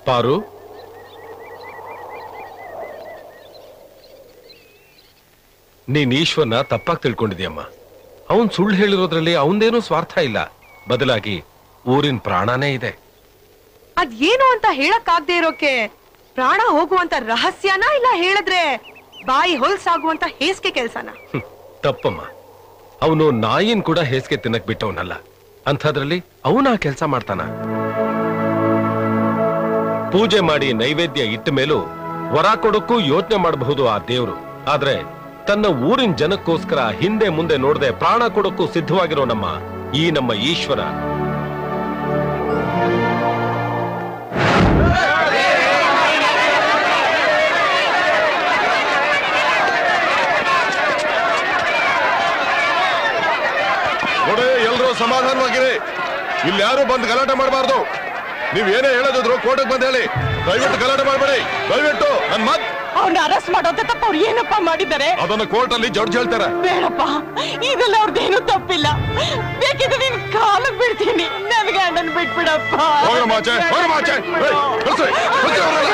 ಪಾರು ನೀನ್ ಈಶ್ವರ್ನ ತಪ್ಪಾಗಿ ತಿಳ್ಕೊಂಡಿದ್ಯಮ್ಮ ಅವನ್ ಸುಳ್ಳು ಹೇಳಿರೋದ್ರಲ್ಲಿ ಅವನದೇನೂ ಸ್ವಾರ್ಥ ಇಲ್ಲ ಬದಲಾಗಿ ಊರಿನ ಪ್ರಾಣನೇ ಇದೆ ಅದ್ ಏನು ಅಂತ ಹೇಳಕ್ಕಾಗ್ದೇ ಇರೋಕೆ ಪ್ರಾಣ ಹೋಗುವಂತ ರಹಸ್ಯನ ಇಲ್ಲ ಹೇಳಿದ್ರೆ ಬಾಯಿ ಹೊಲ್ಸಾಗುವಂತ ಹೇಸಿಗೆ ಕೆಲ್ಸನ ಹ್ಮ್, ತಪ್ಪಮ್ಮ ಅವನು ನಾಯಿನ್ ಕೂಡ ಹೇಸಿಗೆ ತಿನ್ನಕ್ ಬಿಟ್ಟವನಲ್ಲ ಅಂಥದ್ರಲ್ಲಿ ಅವನ ಕೆಲಸ ಮಾಡ್ತಾನ ಪೂಜೆ ಮಾಡಿ ನೈವೇದ್ಯ ಇಟ್ಟ ಮೇಲೂ ವರ ಕೊಡಕ್ಕೂ ಯೋಚನೆ ಮಾಡಬಹುದು ಆ ದೇವ್ರು ಆದ್ರೆ ತನ್ನ ಊರಿನ ಜನಕ್ಕೋಸ್ಕರ ಹಿಂದೆ ಮುಂದೆ ನೋಡದೆ ಪ್ರಾಣ ಕೊಡಕ್ಕೂ ಸಿದ್ಧವಾಗಿರೋ ನಮ್ಮ ಈ ನಮ್ಮ ಈಶ್ವರ ನೋಡಿ ಎಲ್ರೂ ಸಮಾಧಾನವಾಗಿರಿ ಇಲ್ಲಿ ಯಾರು ಬಂದು ಗಲಾಟೆ ಮಾಡಬಾರ್ದು ನೀವ್ ಏನೇ ಹೇಳೋದಿದ್ರು ಕೋರ್ಟಿಗೆ ಬಂದ್ ಹೇಳಿ ದಯವಿಟ್ಟು ಗಲಾಟೆ ಮಾಡಬೇಡಿ ದಯವಿಟ್ಟು ನನ್ ಮತ್ ಅವ್ನ ಅರೆಸ್ಟ್ ಮಾಡೋದ ತಪ್ಪ ಅವ್ರು ಏನಪ್ಪ ಮಾಡಿದ್ದಾರೆ ಅದನ್ನ ಕೋರ್ಟ್ ಅಲ್ಲಿ ಜಡ್ಜ್ ಹೇಳ್ತಾರೆ ಬೇಡಪ್ಪ ಇದೆಲ್ಲ ಅವ್ರದ್ದೇನು ತಪ್ಪಿಲ್ಲ ಬೇಕಿದ್ರೆ ನಿನ್ ಕಾಲು ಬಿಡ್ತೀನಿ ನನ್ ಗಂಡನ್ ಬಿಟ್ಬಿಡಪ್ಪ ಹೋಗ್ರಮ್ಮ ಆಚೆ ಹೋಗ್ರಮ್ಮ ಆಚೆ ಏಯ್, ಕಳ್ಸಿ, ಕಳ್ಸಿ ಅವ್ರನ್ನ.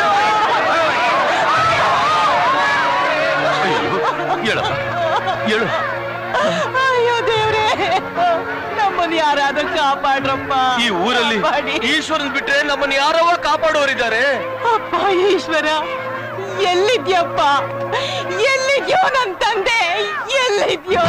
ಹೇಳಪ್ಪ ಹೇಳು ಅಯ್ಯೋ ದೇವ್ರೇ ನಮ್ಮನ್ನ ಯಾರಾದ್ರೂ ಕಾಪಾಡ್ರಪ್ಪ ಈ ಊರಲ್ಲಿ ಕಾಪಾಡಿ. ಈಶ್ವರನ್ ಬಿಟ್ರೆ ನಮ್ಮನ್ನ ಯಾರವ ಕಾಪಾಡೋರಿದ್ದಾರೆ ಅಪ್ಪ ಈಶ್ವರ ಎಲ್ಲಿದ್ಯಪ್ಪ ಎಲ್ಲಿದ್ಯೋ ನನ್ ತಂದೆ ಎಲ್ಲಿದ್ಯೋ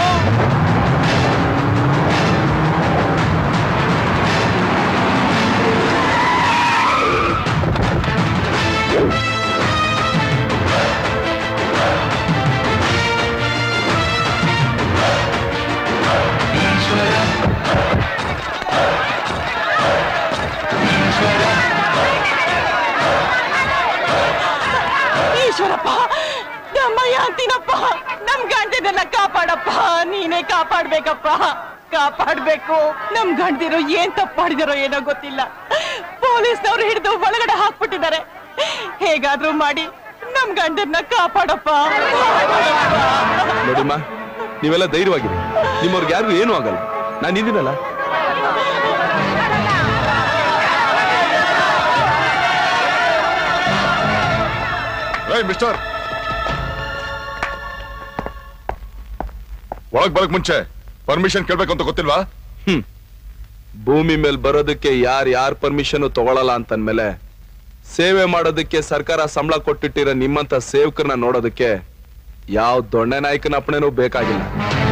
ಈಶ್ವರಪ್ಪ ನಮ್ಮಯ್ಯ ಅಂತೀನಪ್ಪ ನಮ್ ಗಂಡನೆಲ್ಲ ಕಾಪಾಡಪ್ಪ ನೀನೇ ಕಾಪಾಡ್ಬೇಕಪ್ಪ ಕಾಪಾಡ್ಬೇಕು ನಮ್ ಗಂಡದಿರೋ ಏನ್ ತಪ್ಪು ಮಾಡಿದಾರೋ ಏನೋ ಗೊತ್ತಿಲ್ಲ ಪೊಲೀಸ್ನವ್ರು ಹಿಡಿದು ಒಳಗಡೆ ಹಾಕ್ಬಿಟ್ಟಿದ್ದಾರೆ ಹೇಗಾದ್ರೂ ಮಾಡಿ ನಮ್ ಗಂಡನ್ನ ಕಾಪಾಡಪ್ಪ ನೋಡಿಮ್ಮ ನೀವೆಲ್ಲ ಧೈರ್ಯವಾಗಿರಿ ನಿಮ್ಮವ್ರಿಗೆ ಯಾರಿಗೂ ಏನೂ ಆಗಲ್ಲ ನಾನು ಇದೀನಲ್ಲ ಏಯ್ ಮಿಸ್ಟರ್ ಒಳಗ್ ಬರಕ್ ಮುಂಚೆ ಪರ್ಮಿಷನ್ ಕೇಳ್ಬೇಕು ಅಂತ ಗೊತ್ತಿಲ್ವಾ ಹ್ಮ್ ಭೂಮಿ ಮೇಲೆ ಬರೋದಕ್ಕೆ ಯಾರ್ ಯಾರ್ ಪರ್ಮಿಷನ್ ತಗೊಳಲ್ಲ ಅಂತಂದ್ಮೇಲೆ ಸೇವೆ ಮಾಡೋದಕ್ಕೆ ಸರ್ಕಾರ ಸಂಬಳ ಕೊಟ್ಟಿಟ್ಟಿರೋ ನಿಮ್ಮಂತ ಸೇವಕರನ್ನ ನೋಡೋದಕ್ಕೆ ಯಾವ ದೊಣ್ಣೆ ನಾಯಕನ ಅಪ್ಪಣೆನೂ ಬೇಕಾಗಿಲ್ಲ